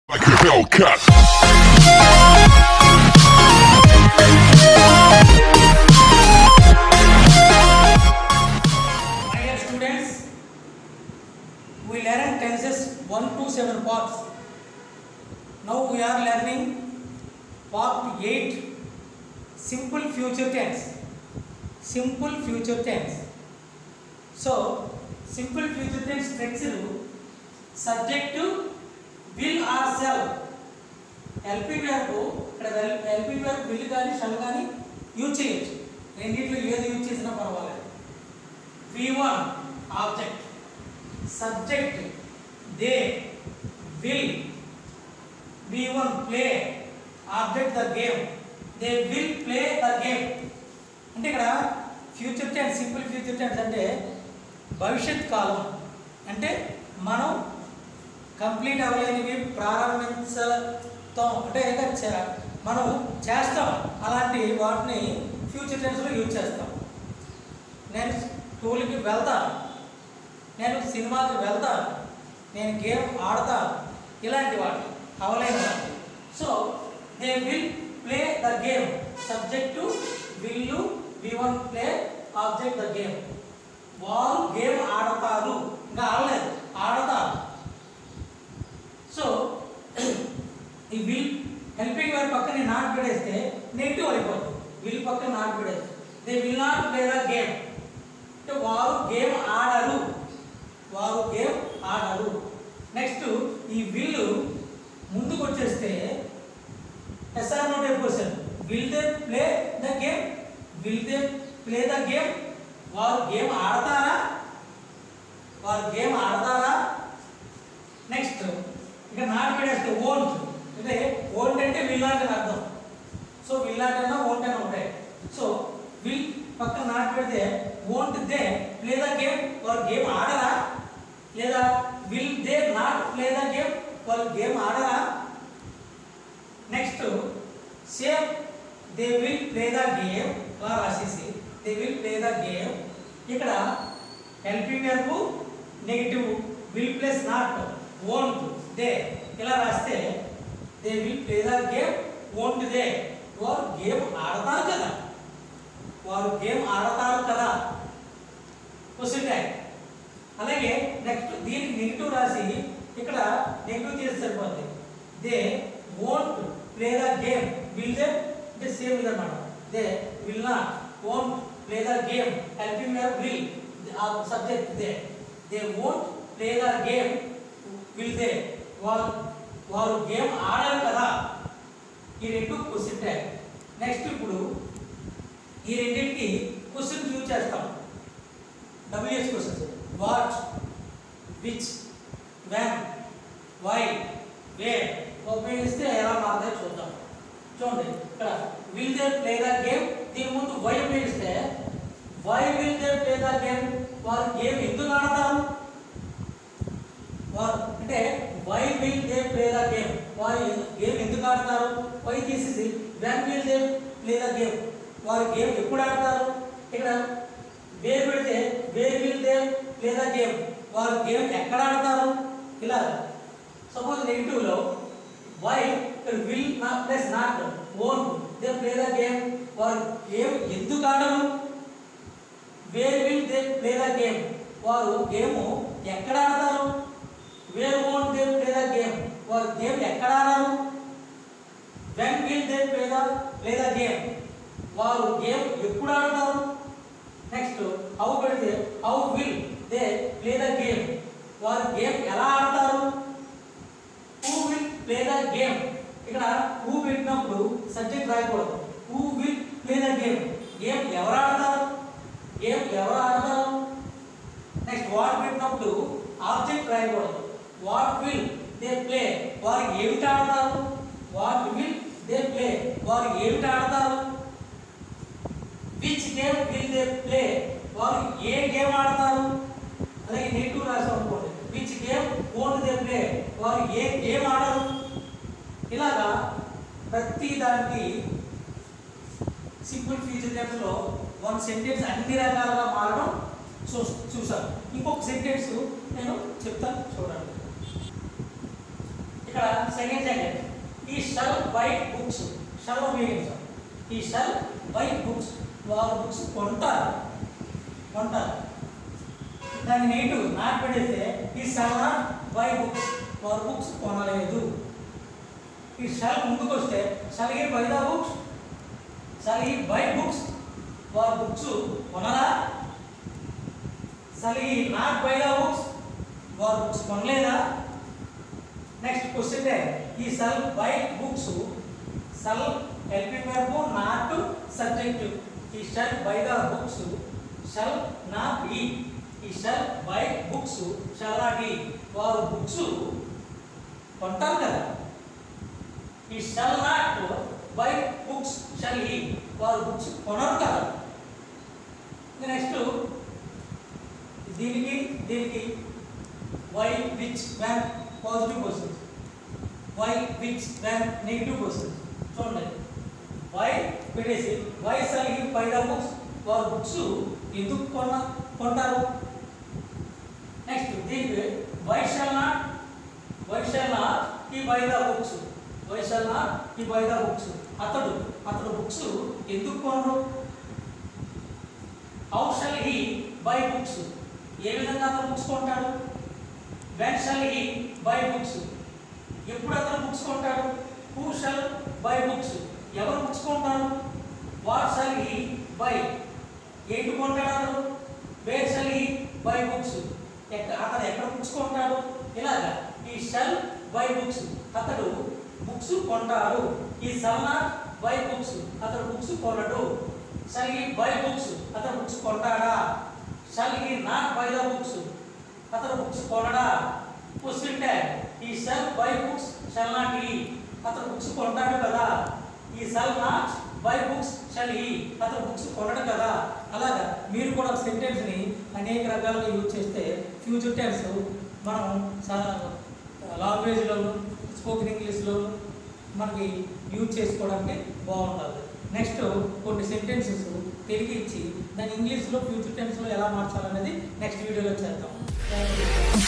like a Hellcat. My dear students, we learn tenses 1 to 7 parts. Now we are learning part 8 simple future tense. Simple future tense. So, simple future tense structure subject to will or shall. Helping verb ఇక్కడ helping verb will కానీ shall కానీ use చేయొచ్చు రెండింటిలో ఏది use చేసినా పర్వాలేదు V1 object subject they will V1 play object the game they will play the game అంటే ఇక్కడ future tense simple future tense అంటే భవిష్యత్ కాలం అంటే మనం కంప్లీట్ అవ్వలేనివి ప్రారంభించతాం అంటే ఇంకా చే- మనం చేస్తాం అలాంటి వాటిని ఫ్యూచర్ టెన్స్లో యూజ్ చేస్తాం నేను స్కూల్కి వెళ్తాను నేను సినిమాకి వెళ్తాను నేను గేమ్ ఆడతాను ఇలాంటి వాటి అవలేని వాటి so they will play the game subject to will V one play object the game వారు గేమ్ ఆడతారు ఇంకా ఆడలేదు ఆడతారు సో ఈ విల్ హెల్పింగ్ వారి పక్కన నాట్ పెడేస్తే నెగిటివ్ అయిపోతుంది విల్ పక్కన నాట్ పెడేస్తే they will not play the game అంటే వారు గేమ్ ఆడరు వారు గేమ్ ఆడరు నెక్స్ట్ ఈ విల్లు ముందుకు వచ్చేస్తే ఎస్ఆర్ నోట్ question will they play the game will they play the game వారు గేమ్ ఆడతారా వారు గేమ్ ఆడతారా నెక్స్ట్ ఇక నాట్ పెడేస్తే ఓల్డ్ అంటే ఓల్డ్ అంటే విల్లాట్ అని అర్థం సో విల్లాట్ అన్న ఓల్డ్ అని ఉంటాయి సో విల్ పక్కన నాట్ పెడితే won't they play the game వారు గేమ్ ఆడరా లేదా will they not play the game వాళ్ళు గేమ్ ఆడరా next same they will play the game అలా రాసేసి they will play the game ఇక్కడ helping verb negative will plus not won't they ఇలా రాస్తే they will play the game won't they వారు game ఆడతారు కదా వారు గేమ్ ఆడతారు కదా క్వశ్చన్ ట్యాగ్ అలాగే నెక్స్ట్ దీనికి నెగిటివ్ రాసి ఇక్కడ నెగిటివ్ చేసి సరిపోద్ది they won't play the game will they అంటే సేమ్ ఇదన్నమాట they will not won't play the game helping the will ఆ subject they they won't play the game will they వారు వారు గేమ్ ఆడరు కదా ఈ రెండు క్వశ్చన్ ట్యాగ్ నెక్స్ట్ ఇప్పుడు ఈ రెండింటికి క్వశ్చన్ యూజ్ చేస్తాం WH questions what which when why where ఉపయోగిస్తే ఎలా మారుతాయో చూద్దాం చూడండి ఇక్కడ will they play the game దీని ముందు వై ఉపయోగిస్తే why will they play the game వారు గేమ్ ఎందుకు ఆడతారు వారు అంటే why will they play the game వారు గేమ్ ఎందుకు ఆడతారు వై తీసేసి when will they play the game వారు గేమ్ ఎప్పుడు ఆడతారు ఇక్కడ వే పెడితే where will they play the game వారు గేమ్ ఎక్కడ ఆడతారు ఇలా సపోజ్ నెగిటివ్లో వై ఇక్కడ will not plus not won't they play the game వారు గేమ్ ఎందుకు ఆడరు where will they play the game వారు గేమ్ ఎక్కడ ఆడతారు where won't they play the game వారు గేమ్ ఎక్కడ ఆడరు when will they play the play the game వారు గేమ్ ఎప్పుడు ఆడతారు నెక్స్ట్ హౌ పెడితే how will they play the game వారు గేమ్ ఎలా ఆడతారు who will play the game ఇక్కడ హూ పెట్టినప్పుడు సబ్జెక్ట్ రాయకూడదు who will play the game game ఎవరు ఆడతారు గేమ్ ఎవరు ఆడతారు నెక్స్ట్ వాట్ పెట్టినప్పుడు ఆబ్జెక్ట్ రాయకూడదు వాట్ విల్ దే ప్లే వారు ఏమిటి ఆడతారు వాట్ విల్ దే ప్లే వారు ఏమిటి ఆడతారు which game will they play వారు ఏ గేమ్ ఆడతారు అలాగే నెగిటివ్ రాసాం అనుకోండి which game won't they play వారు ఏ గేమ్ ఆడరు ఇలాగా ప్రతి దానికి సింపుల్ ఫ్యూచర్ టెన్స్లో వన్ సెంటెన్స్ అన్ని రకాలుగా మారడం చూ చూసాను ఇంకొక సెంటెన్స్ నేను చెప్తాను చూడండి ఇక ఇక్కడ second sentence he shall buy books shall ఉపయోగించాం ఈ షల్ బై బుక్స్ వారు బుక్స్ కొంటారు కొంటారు దాన్ని నెగిటివ్ నాట్ పెడితే he shall not buy books వారు బుక్స్ కొనలేదు ఈ షల్ ముందుకు వస్తే shall he buy the books shall he buy books వారు బుక్స్ కొనరా shall he not buy the books వారు బుక్స్ కొనలేదా next question he shall buy books shall helping verb not subject he shall by the books shall not be he shall buy books shall not be వారు books కొంటారు కదా he shall not buy books shall he వారు books కొనరు కదా next దీనికి దీనికి why which when positive questions why which when negative questions చూడండి why పెట్టేసి why shall he buy the books వారు బుక్స్ ఎందుకు కొన్న కొంటారు నెక్స్ట్ దీనికి why shall not why shall not he buy the books why shall not he buy the books అతడు అతడు books ఎందుకు కొనరు how shall he buy books ఏ విధంగా అతను బుక్స్ కొంటాడు when shall he buy books ఎప్పుడు అతను బుక్స్ కొంటాడు హూ షల్ బై బుక్స్ ఎవరు బుక్స్ కొంటారు వాట్ షల్ హీ బై ఏంటి కొంటాడు అతను where shall he buy books ఎక్కడ అతను ఎక్కడ బుక్స్ కొంటాడు ఇలాగా ఈ షల్ బై బుక్స్ అతడు బుక్స్ కొంటాడు he shall not buy books అతడు బుక్స్ కొనడు షల్ హీ బై బుక్స్ అతడు బుక్స్ కొంటాడా shall he not buy the books అతడు బుక్స్ కొనడా question tag he shall buy books shall not he అతడు books కొంటాడు కదా he shall not buy books shall he అతడు బుక్స్ కొనడు కదా అలాగా మీరు కూడా సెంటెన్స్ ని అనేక రకాలుగా యూజ్ చేస్తే ఫ్యూచర్ టెన్స్ మనం లాంగ్వేజ్లో స్పోకెన్ ఇంగ్లీష్లో మనకి యూజ్ చేసుకోవడానికి బాగుంటుంది నెక్స్ట్ కొన్ని సెంటెన్సెస్ తెలుగు ఇచ్చి దాన్ని ఇంగ్లీష్లో ఫ్యూచర్ టెన్స్లో ఎలా మార్చాలనేది నెక్స్ట్ వీడియోలో చేద్దాం థ్యాంక్ యూ